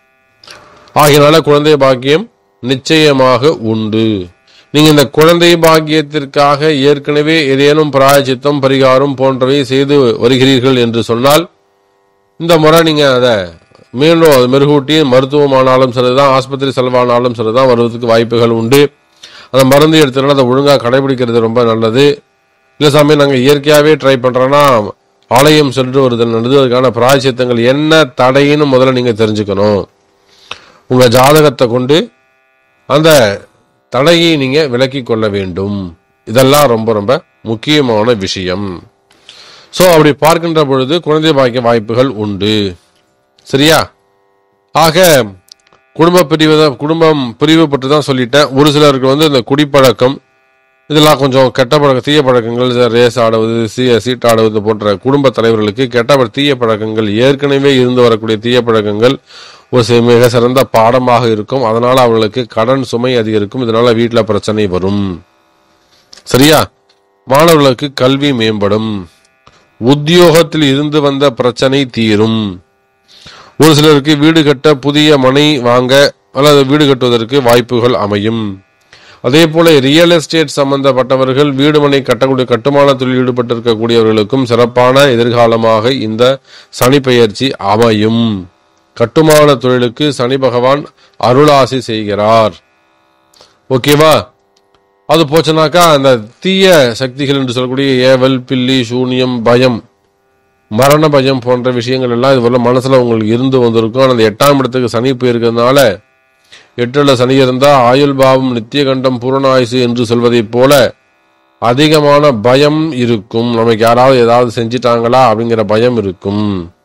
ஆகையினால குழந்தை பாக்கியம் நிச்சயமாக உண்டு நீங்க இந்த குழந்தை பாக்கியத்திற்காக ஏற்கனவே ஏதேனும் பிராயச்சித்தம் பரிகாரம் போன்றவை செய்து வருகிறீர்கள் என்று சொன்னால் இந்த முறை நீங்க அதை மீண்டும் அது மெருகூட்டி மருத்துவமானாலும் சரிதான் ஆஸ்பத்திரி செலவானாலும் சரிதான் வருவதற்கு வாய்ப்புகள் உண்டு அந்த மருந்து எடுத்துனா அதை ஒழுங்காக கடைபிடிக்கிறது ரொம்ப நல்லது இல்லை சாமி நாங்கள் இயற்கையாகவே ட்ரை பண்ணுறோன்னா ஆலயம் சென்று வருதல் நல்லது அதுக்கான பிராயச்சித்தங்கள் என்ன தடைன்னு முதல்ல நீங்கள் தெரிஞ்சுக்கணும் உங்கள் ஜாதகத்தை கொண்டு அந்த தடையை நீங்கள் விலக்கி கொள்ள வேண்டும் இதெல்லாம் ரொம்ப ரொம்ப முக்கியமான விஷயம் ஸோ அப்படி பார்க்கின்ற பொழுது குழந்தை பாக்கிய வாய்ப்புகள் உண்டு சரியா ஆக குடும்ப பிரிவு தான் குடும்பம் பிரிவு பற்றி தான் சொல்லிட்டேன் ஒரு சிலருக்கு வந்து இந்த குடிப்பழக்கம் இதெல்லாம் கொஞ்சம் கெட்ட பழக்க தீய பழக்கங்கள் இந்த ரேஸ் ஆடுவது சீ சீட் ஆடுவது போன்ற குடும்ப தலைவர்களுக்கு கெட்ட பழ- தீய பழக்கங்கள் ஏற்கனவே இருந்து வரக்கூடிய தீய பழக்கங்கள் ஒரு சி- மிக சிறந்த பாடமாக இருக்கும் அதனால அவர்களுக்கு கடன் சுமை அதிகரிக்கும் இதனால வீட்டில் பிரச்சனை வரும் சரியா மாணவர்களுக்கு கல்வி மேம்படும் உத்தியோகத்தில் இருந்து வந்த பிரச்சனை தீரும் ஒரு சிலருக்கு வீடு கட்ட புதிய மனை வாங்க அல்லது வீடு கட்டுவதற்கு வாய்ப்புகள் அமையும் அதே போல ரியல் எஸ்டேட் சம்பந்தப்பட்டவர்கள் வீடு மனை கட்டக்கூடிய கட்டுமான தொழில் ஈடுபட்டிருக்கக்கூடியவர்களுக்கும் சிறப்பான எதிர்காலமாக இந்த சனி பெயர்ச்சி அமையும் கட்டுமான தொழிலுக்கு சனி பகவான் அருளாசி செய்கிறார் ஓகேவா அது போச்சுனாக்கா அந்த தீய சக்திகள் என்று சொல்லக்கூடிய ஏவல் பில்லி சூனியம் பயம் மரண பயம் போன்ற விஷயங்கள் எல்லாம் இதுவரை மனசுல உங்களுக்கு இருந்து வந்திருக்கும் ஆனா அந்த எட்டாம் இடத்துக்கு சனி போயிருக்கிறதுனால எட்டுல சனி இருந்தா ஆயுள் பாவம் நித்திய கண்டம் பூரண ஆயுசு என்று சொல்வதைப் போல அதிகமான பயம் இருக்கும் நமக்கு யாராவது ஏதாவது செஞ்சிட்டாங்களா அப்படிங்கிற பயம் இருக்கும்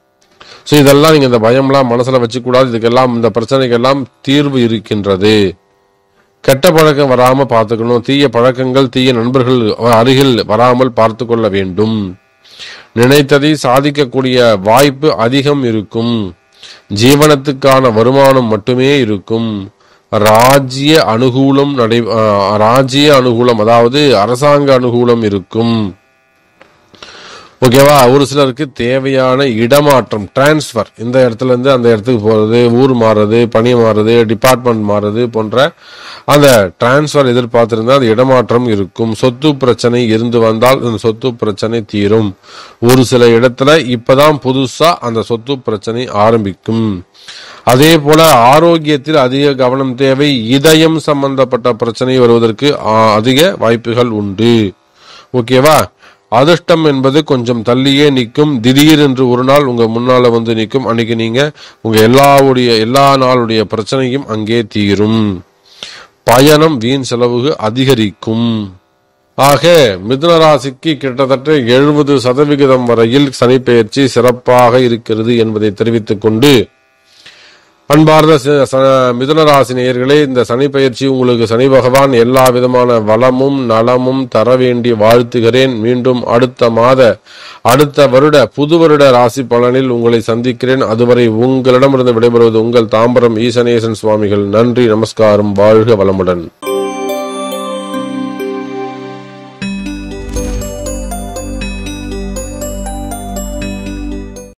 ஸோ இதெல்லாம் நீங்க இந்த பயம்லாம் மனசுல வச்சுக்கூடாது இதுக்கெல்லாம் இந்த பிரச்சனைக்கெல்லாம் தீர்வு இருக்கின்றது கெட்ட பழக்கம் வராம பார்த்துக்கணும் தீய பழக்கங்கள் தீய நண்பர்கள் அருகில் வராமல் பார்த்து கொள்ள வேண்டும் நினைத்ததை சாதிக்கக்கூடிய வாய்ப்பு அதிகம் இருக்கும் ஜீவனத்துக்கான வருமானம் மட்டுமே இருக்கும் ராஜ்ய அனுகூலம் நடை ஆஹ் ராஜ்ய அனுகூலம் அதாவது அரசாங்க அனுகூலம் இருக்கும் ஓகேவா ஒரு சிலருக்கு தேவையான இடமாற்றம் டிரான்ஸ்ஃபர் இந்த இடத்துல இருந்து அந்த இடத்துக்கு போறது ஊர் மாறுறது பணி மாறுறது டிபார்ட்மெண்ட் மாறுறது போன்ற அந்த டிரான்ஸ்ஃபர் எதிர்பார்த்திருந்தா அந்த இடமாற்றம் இருக்கும் சொத்து பிரச்சனை இருந்து வந்தால் அந்த சொத்து பிரச்சனை தீரும் ஒரு சில இடத்துல இப்பதான் புதுசா அந்த சொத்து பிரச்சனை ஆரம்பிக்கும் அதே போல ஆரோக்கியத்தில் அதிக கவனம் தேவை இதயம் சம்பந்தப்பட்ட பிரச்சனை வருவதற்கு ஆ, அதிக வாய்ப்புகள் உண்டு ஓகேவா அதிர்ஷ்டம் என்பது கொஞ்சம் தள்ளியே நிற்கும் திடீர் என்று ஒரு நாள் உங்க முன்னால வந்து நிற்கும் அன்னைக்கு நீங்க உங்க எல்லாவுடைய எல்லா நாளுடைய பிரச்சனையும் அங்கே தீரும் பயணம் வீண் செலவு அதிகரிக்கும் ஆக மிதுன ராசிக்கு கிட்டத்தட்ட எழுபது சதவிகிதம் வரையில் சனிப்பெயர்ச்சி சிறப்பாக இருக்கிறது என்பதை தெரிவித்துக் கொண்டு அன்பார்ந்த ச- ச- மிதுன ராசி நேயர்களே இந்த சனி பயிற்சி உங்களுக்கு சனி பகவான் எல்லா விதமான வளமும் நலமும் தர வேண்டி வாழ்த்துகிறேன் மீண்டும் அடுத்த மாத அடுத்த வருட புது வருட ராசி பலனில் உங்களை சந்திக்கிறேன் அதுவரை உங்களிடமிருந்து விடைபெறுவது உங்கள் தாம்பரம் ஈசனேசன் சுவாமிகள் நன்றி நமஸ்காரம் வாழ்க வளமுடன்